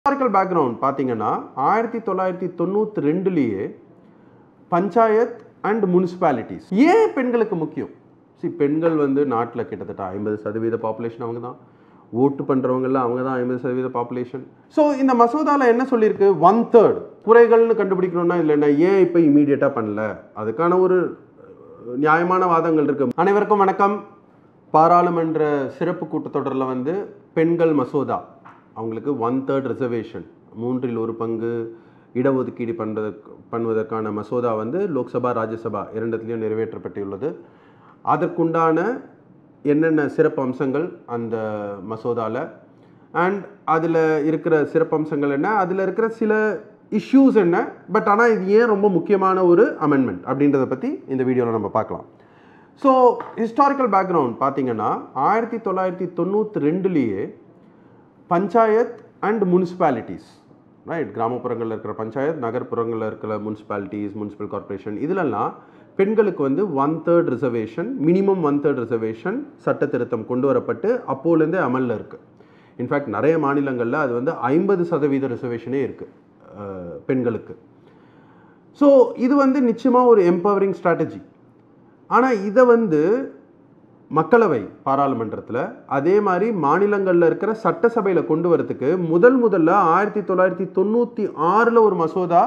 historical background பார்த்தீங்கன்னா ஆயிரத்தி தொள்ளாயிரத்தி தொண்ணூற்றி ரெண்டுலேயே பஞ்சாயத் அண்ட் முனிசிபாலிட்டிஸ் ஏன் பெண்களுக்கு முக்கியம் சி பெண்கள் வந்து நாட்டில் கிட்டத்தட்ட ஐம்பது சதவீத பாப்புலேஷன் அவங்க தான் ஓட்டு பண்ணுறவங்கெல்லாம் அவங்க தான் ஐம்பது சதவீத பாப்புலேஷன் ஸோ இந்த மசோதாவில் என்ன சொல்லியிருக்கு ஒன் தேர்ட் குறைகள்னு கண்டுபிடிக்கணும்னா இல்லை என்ன ஏன் இப்போ இமீடியட்டாக பண்ணல அதுக்கான ஒரு அஹ், நியாயமான வாதங்கள் இருக்கு அனைவருக்கும் வணக்கம் பாராளுமன்ற சிறப்பு கூட்டத்தொடரில் வந்து பெண்கள் மசோதா அவங்களுக்கு ஒன் தேர்ட் ரிசர்வேஷன் மூன்றில் ஒரு பங்கு இடஒதுக்கீடு பண்ணுறதுக்கு பண்ணுவதற்கான மசோதா வந்து லோக்சபா ராஜ்யசபா இரண்டுத்திலையும் நிறைவேற்றப்பட்டுள்ளது அதற்குண்டான என்னென்ன சிறப்பு அம்சங்கள் அந்த மசோதாவில் அண்ட் அதில் இருக்கிற சிறப்பு அம்சங்கள் என்ன அதில் இருக்கிற சில இஷ்யூஸ் என்ன பட் ஆனால் இது ஏன் ரொம்ப முக்கியமான ஒரு அமெண்ட்மெண்ட் அப்படின்றத பற்றி இந்த வீடியோவில் நம்ம பார்க்கலாம் ஸோ ஹிஸ்டாரிக்கல் பேக்ரவுண்ட் பார்த்தீங்கன்னா ஆயிரத்தி தொள்ளாயிரத்தி தொண்ணூற்றி ரெண்டுலேயே பஞ்சாயத் அண்ட் முனிசிபாலிட்டிஸ் ரைட் கிராமப்புறங்களில் இருக்கிற பஞ்சாயத் நகர்ப்புறங்களில் இருக்கிற முனிசிபாலிட்டிஸ் முனிசிபல் கார்ப்பரேஷன் இதிலெல்லாம் பெண்களுக்கு வந்து one third reservation minimum one third reservation சட்ட திருத்தம் கொண்டு வரப்பட்டு அப்போலேருந்தே அமலில் இருக்குது இன்ஃபேக்ட் நிறைய மாநிலங்களில் அது வந்து ஐம்பது சதவீத ரிசர்வேஷனே இருக்குது பெண்களுக்கு ஸோ இது வந்து நிச்சயமாக ஒரு எம்பவரிங் ஸ்ட்ராட்டஜி ஆனால் இதை வந்து மக்களவை பாராளுமன்றத்தில் அதே மாதிரி மாநிலங்களில் இருக்கிற சட்டசபையில் கொண்டு வரதுக்கு முதல் முதல்ல ஆயிரத்தி தொள்ளாயிரத்தி தொண்ணூற்றி ஆறில் ஒரு மசோதா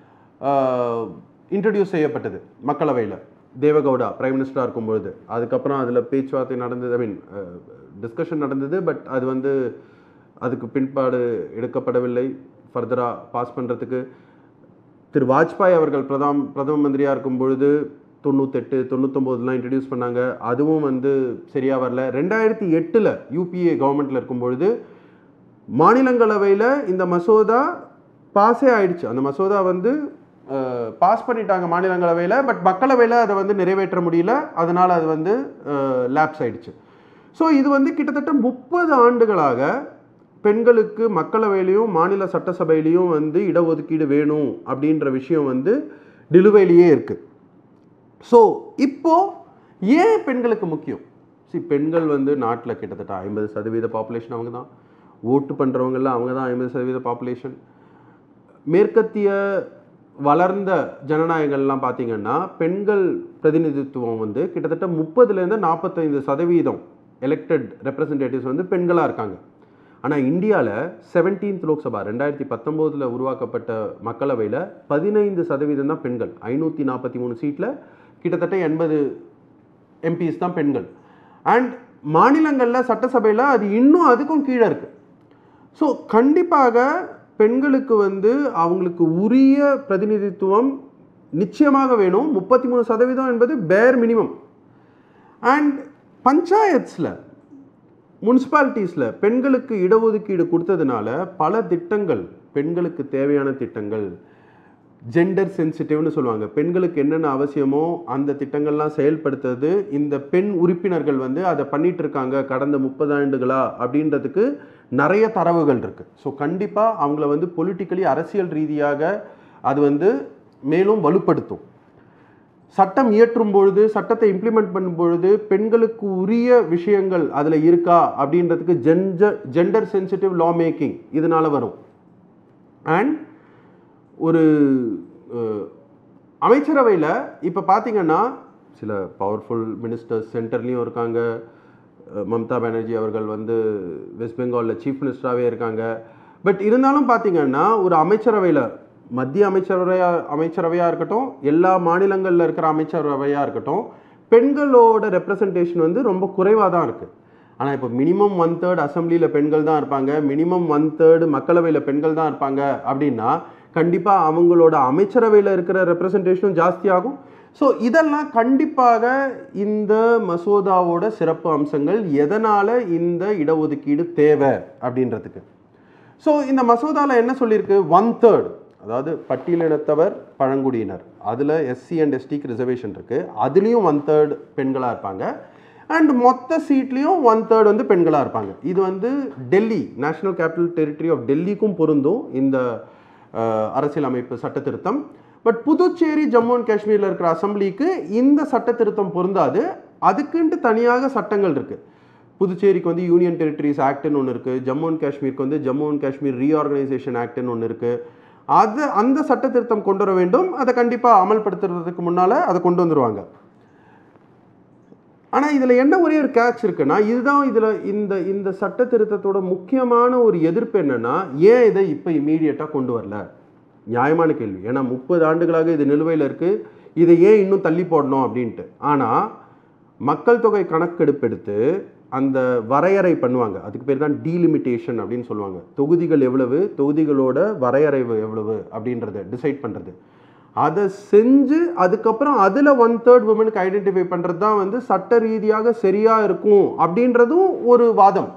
இன்ட்ரடியூஸ் செய்யப்பட்டது மக்களவையில் தேவகவுடா பிரைம் மினிஸ்டராக இருக்கும்பொழுது அதுக்கப்புறம் அதில் பேச்சுவார்த்தை நடந்தது ஐ மீன் டிஸ்கஷன் நடந்தது பட் அது வந்து அதுக்கு பின்பாடு எடுக்கப்படவில்லை ஃபர்தராக பாஸ் பண்ணுறதுக்கு திரு வாஜ்பாய் அவர்கள் பிரதம் பிரதம மந்திரியாக இருக்கும் பொழுது தொண்ணூத்தெட்டு தொண்ணூத்தொம்போதுலாம் இன்ட்ரடியூஸ் பண்ணாங்க அதுவும் வந்து சரியாக வரல ரெண்டாயிரத்தி எட்டில் யூபிஏ கவர்மெண்ட்டில் இருக்கும் பொழுது மாநிலங்களவையில் இந்த மசோதா பாஸே ஆயிடுச்சு அந்த மசோதா வந்து பாஸ் பண்ணிட்டாங்க மாநிலங்களவையில் பட் மக்களவையில் அதை வந்து நிறைவேற்ற முடியல அதனால் அது வந்து லேப்ஸ் ஆயிடுச்சு ஸோ இது வந்து கிட்டத்தட்ட முப்பது ஆண்டுகளாக பெண்களுக்கு மக்களவையிலையும் மாநில சட்டசபையிலையும் வந்து இடஒதுக்கீடு வேணும் அப்படின்ற விஷயம் வந்து நிலுவையிலேயே இருக்குது ஸோ இப்போ ஏன் பெண்களுக்கு முக்கியம் சி பெண்கள் வந்து நாட்டில் கிட்டத்தட்ட ஐம்பது சதவீத பாப்புலேஷன் அவங்க தான் ஓட்டு பண்ணுறவங்கெல்லாம் அவங்க தான் ஐம்பது சதவீத பாப்புலேஷன் மேற்கத்திய வளர்ந்த ஜனநாயகங்கள்லாம் பார்த்தீங்கன்னா பெண்கள் பிரதிநிதித்துவம் வந்து கிட்டத்தட்ட முப்பதுலேருந்து நாற்பத்தைந்து சதவீதம் எலெக்டட் ரெப்ரசன்டேட்டிவ்ஸ் வந்து பெண்களாக இருக்காங்க ஆனால் இந்தியாவில் செவன்டீன்த் லோக்சபா ரெண்டாயிரத்தி பத்தொம்போதில் உருவாக்கப்பட்ட மக்களவையில் பதினைந்து சதவீதம் தான் பெண்கள் ஐநூற்றி நாற்பத்தி மூணு சீட்டில் கிட்டத்தட்ட எண்பது எம்பிஸ் தான் பெண்கள் அண்ட் மாநிலங்களில் சட்டசபையில் அது இன்னும் அதுக்கும் கீழே இருக்குது ஸோ கண்டிப்பாக பெண்களுக்கு வந்து அவங்களுக்கு உரிய பிரதிநிதித்துவம் நிச்சயமாக வேணும் முப்பத்தி மூணு சதவீதம் என்பது பேர் மினிமம் அண்ட் பஞ்சாயத்ஸில் முனிசிபாலிட்டிஸில் பெண்களுக்கு இடஒதுக்கீடு கொடுத்ததுனால பல திட்டங்கள் பெண்களுக்கு தேவையான திட்டங்கள் ஜெண்டர் சென்சிட்டிவ்னு சொல்லுவாங்க பெண்களுக்கு என்னென்ன அவசியமோ அந்த திட்டங்கள்லாம் செயல்படுத்துறது இந்த பெண் உறுப்பினர்கள் வந்து அதை பண்ணிட்டு இருக்காங்க கடந்த முப்பது ஆண்டுகளா அப்படின்றதுக்கு நிறைய தரவுகள் இருக்கு ஸோ கண்டிப்பாக அவங்கள வந்து பொலிட்டிக்கலி அரசியல் ரீதியாக அது வந்து மேலும் வலுப்படுத்தும் சட்டம் இயற்றும் பொழுது சட்டத்தை இம்ப்ளிமெண்ட் பண்ணும் பொழுது பெண்களுக்கு உரிய விஷயங்கள் அதில் இருக்கா அப்படின்றதுக்கு gender gender sensitive law making இதனால வரும் அண்ட் ஒரு அமைச்சரவையில் இப்போ பார்த்தீங்கன்னா சில பவர்ஃபுல் மினிஸ்டர்ஸ் சென்டர்லேயும் இருக்காங்க அஹ், மம்தா பானர்ஜி அவர்கள் வந்து வெஸ்ட் பெங்காலில் சீஃப் மினிஸ்டராகவே இருக்காங்க பட் இருந்தாலும் பார்த்தீங்கன்னா ஒரு அமைச்சரவையில் மத்திய அமைச்சரவையாக அமைச்சரவையாக இருக்கட்டும் எல்லா மாநிலங்களில் இருக்கிற அமைச்சரவையாக இருக்கட்டும் பெண்களோட ரெப்ரசன்டேஷன் வந்து ரொம்ப குறைவாக தான் இருக்குது ஆனால் இப்போ மினிமம் ஒன் தேர்ட் அசம்பிளியில் பெண்கள் தான் இருப்பாங்க மினிமம் ஒன் தேர்டு மக்களவையில் பெண்கள் தான் இருப்பாங்க அப்படின்னா கண்டிப்பாக அவங்களோட அமைச்சரவையில் இருக்கிற ரெப்ரசன்டேஷனும் ஜாஸ்தியாகும் ஸோ இதெல்லாம் கண்டிப்பாக இந்த மசோதாவோட சிறப்பு அம்சங்கள் எதனால் இந்த இடஒதுக்கீடு தேவை அப்படின்றதுக்கு ஸோ இந்த மசோதாவில் என்ன சொல்லியிருக்கு ஒன் தேர்ட் அதாவது பட்டியலினத்தவர் பழங்குடியினர் அதில் எஸ்சி அண்ட் எஸ்டிக்கு ரிசர்வேஷன் இருக்குது அதுலேயும் ஒன் தேர்ட் பெண்களாக இருப்பாங்க அண்ட் மொத்த சீட்லேயும் ஒன் தேர்ட் வந்து பெண்களாக இருப்பாங்க இது வந்து Delhi national capital territory of டெல்லிக்கும் பொருந்தும் இந்த அஹ், அரசியலமைப்பு சட்ட திருத்தம் பட் புதுச்சேரி ஜம்மு அண்ட் காஷ்மீரில் இருக்கிற அசம்பிளிக்கு இந்த சட்ட திருத்தம் பொருந்தாது அதுக்குன்ட்டு தனியாக சட்டங்கள் இருக்குது புதுச்சேரிக்கு வந்து யூனியன் டெரிட்டரிஸ் ஆக்ட்னு ஒன்று இருக்குது ஜம்மு அண்ட் காஷ்மீருக்கு வந்து ஜம்மு அண்ட் காஷ்மீர் ரீஆர்கனைசேஷன் ஆக்ட்னு ஒன்று இருக்குது அது அந்த சட்ட திருத்தம் கொண்டு வர வேண்டும் அதை கண்டிப்பாக அமல்படுத்துறதுக்கு முன்னால் அதை கொண்டு வந்துருவாங்க ஆனால் இதில் என்ன ஒரே ஒரு கேட்ச் இருக்குன்னா இதுதான் இதில் இந்த இந்த சட்ட திருத்தத்தோட முக்கியமான ஒரு எதிர்ப்பு என்னன்னா ஏன் இதை இப்போ இமீடியட்டாக கொண்டு வரல நியாயமான கேள்வி ஏன்னா முப்பது ஆண்டுகளாக இது நிலுவையில் இருக்குது இதை ஏன் இன்னும் தள்ளி போடணும் அப்படின்ட்டு ஆனால் மக்கள் தொகை கணக்கெடுப்பெடுத்து அந்த வரையறை பண்ணுவாங்க அதுக்கு பேர் தான் டீலிமிட்டேஷன் அப்படின்னு சொல்லுவாங்க தொகுதிகள் எவ்வளவு தொகுதிகளோட வரையறை எவ்வளவு அப்படின்றத டிசைட் பண்ணுறது அதை செஞ்சு அதுக்கப்புறம் அதில் ஒன் தேர்ட் உமனுக்கு ஐடென்டிஃபை பண்ணுறது தான் வந்து சட்ட ரீதியாக சரியாக இருக்கும் அப்படின்றதும் ஒரு வாதம்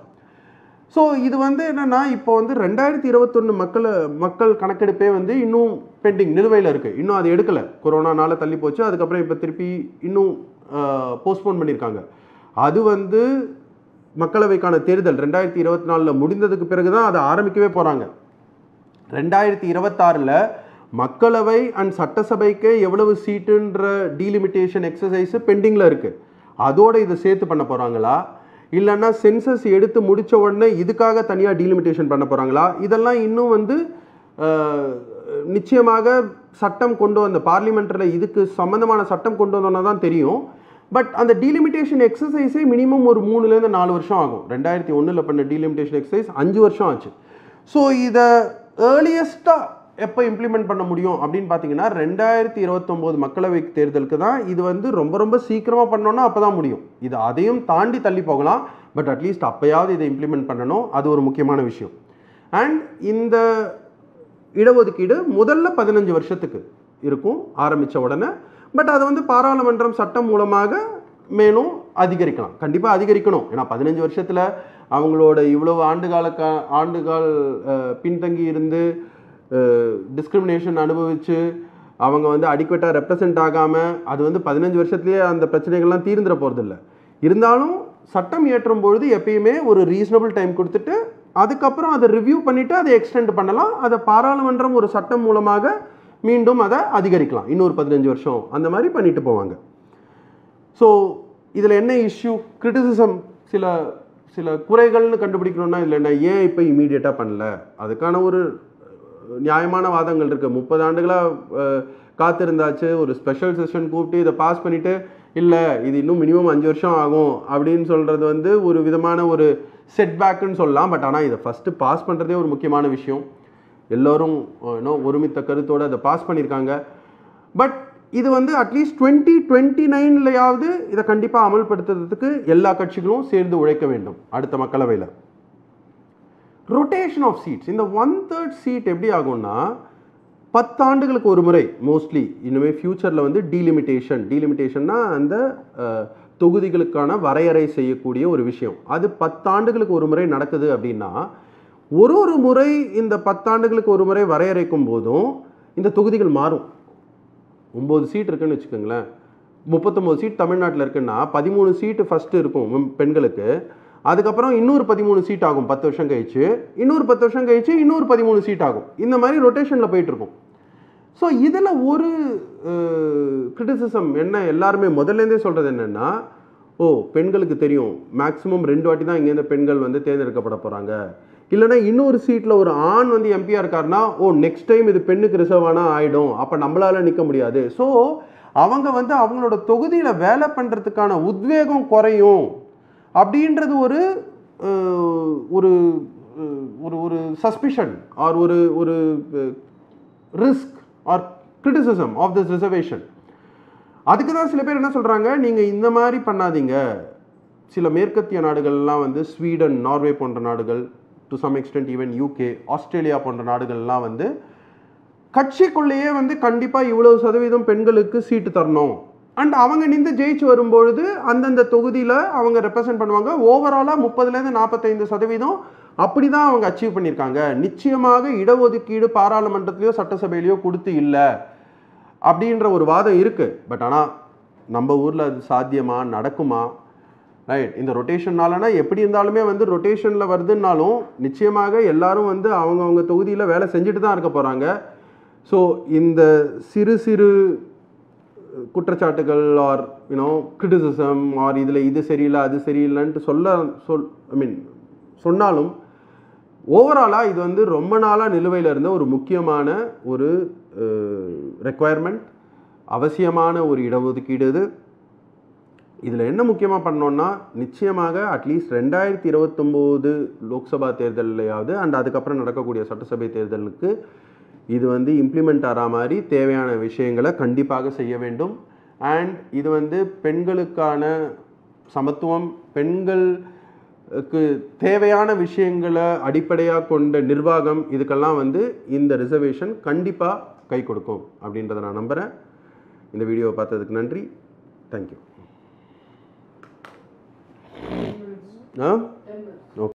ஸோ இது வந்து என்னன்னா இப்போ வந்து ரெண்டாயிரத்தி இருபத்தொன்று மக்களை மக்கள் கணக்கெடுப்பே வந்து இன்னும் பெண்டிங் நிலுவையில் இருக்குது இன்னும் அது எடுக்கலை கொரோனானால தள்ளி போச்சு அதுக்கப்புறம் இப்போ திருப்பி இன்னும் போஸ்ட்போன் பண்ணியிருக்காங்க அது வந்து மக்களவைக்கான தேர்தல் ரெண்டாயிரத்தி இருபத்தி நாலில் முடிந்ததுக்கு பிறகு தான் அதை ஆரம்பிக்கவே போகிறாங்க ரெண்டாயிரத்தி இருபத்தாறில் மக்களவை அண்ட் சட்டசபைக்கு எவ்வளவு சீட்டுன்ற டீலிமிட்டேஷன் எக்ஸசைஸ் பெண்டிங்கில் இருக்குது அதோட இதை சேர்த்து பண்ண போகிறாங்களா இல்லைன்னா சென்சஸ் எடுத்து முடிச்ச உடனே இதுக்காக தனியாக டீலிமிட்டேஷன் பண்ண போகிறாங்களா இதெல்லாம் இன்னும் வந்து அஹ், நிச்சயமாக சட்டம் கொண்டு வந்த பார்லிமெண்ட்டில் இதுக்கு சம்மந்தமான சட்டம் கொண்டு வந்தோன்னா தான் தெரியும் பட் அந்த டீலிமிட்டேஷன் எக்ஸசைஸே மினிமம் ஒரு மூணுலேருந்து நாலு வருஷம் ஆகும் ரெண்டாயிரத்தி ஒன்றில் பண்ண டீலிமிட்டேஷன் எக்ஸசைஸ் அஞ்சு வருஷம் ஆச்சு ஸோ இதை ஏர்லியஸ்ட்டாக எப்போ இம்ப்ளிமெண்ட் பண்ண முடியும் அப்படின்னு பார்த்தீங்கன்னா ரெண்டாயிரத்தி இருபத்தொம்போது மக்களவை தேர்தலுக்கு தான் இது வந்து ரொம்ப ரொம்ப சீக்கிரமாக பண்ணோன்னா அப்போ தான் முடியும் இது அதையும் தாண்டி தள்ளி போகலாம் பட் அட்லீஸ்ட் அப்போயாவது இதை இம்ப்ளிமெண்ட் பண்ணணும் அது ஒரு முக்கியமான விஷயம் அண்ட் இந்த இடஒதுக்கீடு முதல்ல பதினஞ்சு வருஷத்துக்கு இருக்கும் ஆரம்பித்த உடனே பட் அதை வந்து பாராளுமன்றம் சட்டம் மூலமாக மேலும் அதிகரிக்கலாம் கண்டிப்பாக அதிகரிக்கணும் ஏன்னா பதினஞ்சு வருஷத்தில் அவங்களோட இவ்வளவு ஆண்டுகால கா ஆண்டுகால் அஹ், பின்தங்கி இருந்து டிஸ்கிரிமினேஷன் அனுபவித்து அவங்க வந்து அடிக்குவேட்டாக ரெப்ரசன்ட் ஆகாமல் அது வந்து பதினஞ்சு வருஷத்துலேயே அந்த பிரச்சனைகள்லாம் தீர்ந்துட போகிறதில்ல இருந்தாலும் சட்டம் இயற்றும் பொழுது எப்பயுமே ஒரு ரீசனபிள் டைம் கொடுத்துட்டு அதுக்கப்புறம் அதை ரிவ்யூ பண்ணிவிட்டு அதை எக்ஸ்டெண்ட் பண்ணலாம் அதை பாராளுமன்றம் ஒரு சட்டம் மூலமாக மீண்டும் அதை அதிகரிக்கலாம் இன்னொரு பதினஞ்சு வருஷம் அந்த மாதிரி பண்ணிட்டு போவாங்க ஸோ இதில் என்ன இஷ்யூ கிரிட்டிசிசம் சில சில குறைகள்னு கண்டுபிடிக்கணும்னா இதில் என்ன ஏன் இப்போ இமீடியட்டாக பண்ணல அதுக்கான ஒரு அஹ், நியாயமான வாதங்கள் இருக்குது முப்பது ஆண்டுகளாக காத்திருந்தாச்சு ஒரு ஸ்பெஷல் செஷன் கூப்பிட்டு இதை பாஸ் பண்ணிவிட்டு இல்லை இது இன்னும் மினிமம் அஞ்சு வருஷம் ஆகும் அப்படின்னு சொல்கிறது வந்து ஒரு விதமான ஒரு செட்பேக்குன்னு சொல்லலாம் பட் ஆனால் இதை ஃபஸ்ட்டு பாஸ் பண்ணுறதே ஒரு முக்கியமான விஷயம் எல்லோரும் இன்னும் ஒருமித்த கருத்தோடு அதை பாஸ் பண்ணியிருக்காங்க பட் இது வந்து அட்லீஸ்ட் டுவெண்ட்டி டுவெண்ட்டி நைன்லையாவது இதை கண்டிப்பாக அமல்படுத்துறதுக்கு எல்லா கட்சிகளும் சேர்ந்து உழைக்க வேண்டும் அடுத்த மக்களவையில் ரொட்டேஷன் ஆஃப் சீட்ஸ் இந்த ஒன் தேர்ட் சீட் எப்படி ஆகும்னா பத்தாண்டுகளுக்கு ஒரு முறை மோஸ்ட்லி இனிமேல் ஃப்யூச்சரில் வந்து டீலிமிட்டேஷன் டீலிமிட்டேஷன்னா அந்த அஹ், தொகுதிகளுக்கான வரையறை செய்யக்கூடிய ஒரு விஷயம் அது பத்தாண்டுகளுக்கு ஒரு முறை நடக்குது அப்படின்னா ஒரு ஒரு முறை இந்த பத்தாண்டுகளுக்கு ஒரு முறை வரையறைக்கும் போதும் இந்த தொகுதிகள் மாறும் ஒம்பது சீட் இருக்குன்னு வச்சுக்கோங்களேன் முப்பத்தொம்போது சீட் தமிழ்நாட்டில் இருக்குன்னா பதிமூணு சீட்டு ஃபஸ்ட்டு இருக்கும் மெம்- பெண்களுக்கு அதுக்கப்புறம் இன்னொரு பதிமூணு சீட் ஆகும் பத்து வருஷம் கழிச்சு இன்னொரு பத்து வருஷம் கழிச்சு இன்னொரு பதிமூணு சீட் ஆகும் இந்த மாதிரி ரொட்டேஷனில் போயிட்டு இருக்கும் ஸோ இதில் ஒரு கிரிட்டிசிசம் என்ன எல்லாருமே முதல்லேருந்தே சொல்கிறது என்னென்னா ஓ பெண்களுக்கு தெரியும் மேக்ஸிமம் ரெண்டு வாட்டி தான் இங்கேருந்து பெண்கள் வந்து தேர்ந்தெடுக்கப்பட போகிறாங்க இல்லைன்னா இன்னொரு சீட்டில் ஒரு ஆண் வந்து எம்பியாக இருக்காருன்னா ஓ நெக்ஸ்ட் டைம் இது பெண்ணுக்கு ரிசர்வ் ஆனால் ஆகிடும் அப்போ நம்மளால நிற்க முடியாது ஸோ அவங்க வந்து அவங்களோட தொகுதியில் வேலை பண்ணுறதுக்கான உத்வேகம் குறையும் அப்படின்றது ஒரு அஹ், ஒரு அஹ், ஒரு ஒரு சஸ்பிஷன் ஆர் ஒரு ஒரு risk or criticism of this reservation அதுக்கு தான் சில பேர் என்ன சொல்கிறாங்க நீங்கள் இந்த மாதிரி பண்ணாதீங்க சில மேற்கத்திய நாடுகள்லாம் வந்து ஸ்வீடன் நார்வே போன்ற நாடுகள் to some extent even UK Australia போன்ற நாடுகள்லாம் வந்து கட்சிக்குள்ளேயே வந்து கண்டிப்பாக இவ்வளவு சதவீதம் பெண்களுக்கு சீட்டு தரணும் அண்ட் அவங்க நின்று ஜெயிச்சு வரும்பொழுது அந்தந்த தொகுதியில் அவங்க ரெப்ரசன்ட் பண்ணுவாங்க ஓவராலாக முப்பதுலேருந்து நாற்பத்தைந்து சதவீதம் அப்படி தான் அவங்க அச்சீவ் பண்ணியிருக்காங்க நிச்சயமாக இடஒதுக்கீடு பாராளுமன்றத்திலையோ சட்டசபையிலையோ கொடுத்து இல்லை அப்படின்ற ஒரு வாதம் இருக்குது பட் ஆனால் நம்ம ஊரில் அது சாத்தியமா நடக்குமா ரைட் இந்த ரொட்டேஷன்னாலனா எப்படி இருந்தாலுமே வந்து ரொட்டேஷனில் வருதுன்னாலும் நிச்சயமாக எல்லாரும் வந்து அவங்கவுங்க தொகுதியில் வேலை செஞ்சுட்டு தான் இருக்க போகிறாங்க ஸோ இந்த சிறு சிறு குற்றச்சாட்டுகள் ஆர் யூனோ கிரிட்டிசிசம் ஆர் இதில் இது சரியில்லை அது சரியில்லைன்ட்டு சொல்ல சொல் ஐ மீன் சொன்னாலும் ஓவராலாக இது வந்து ரொம்ப நாளாக நிலுவையில் இருந்த ஒரு முக்கியமான ஒரு ரெக்குவயர்மெண்ட் அவசியமான ஒரு இடஒதுக்கீடு இது இதில் என்ன முக்கியமாக பண்ணோம்னா நிச்சயமாக அட்லீஸ்ட் ரெண்டாயிரத்தி இருபத்தொம்போது லோக்சபா தேர்தலையாவது அண்ட் அதுக்கப்புறம் நடக்கக்கூடிய சட்டசபை தேர்தலுக்கு இது வந்து இம்ப்ளிமெண்ட் ஆகிற மாதிரி தேவையான விஷயங்களை கண்டிப்பாக செய்ய வேண்டும் அண்ட் இது வந்து பெண்களுக்கான சமத்துவம் பெண்களுக்கு தேவையான விஷயங்களை அடிப்படையாக கொண்ட நிர்வாகம் இதுக்கெல்லாம் வந்து இந்த ரிசர்வேஷன் கண்டிப்பாக கை கொடுக்கும் அப்படின்றத நான் நம்புகிறேன் இந்த வீடியோவை பார்த்ததுக்கு நன்றி தேங்க்யூ ஆ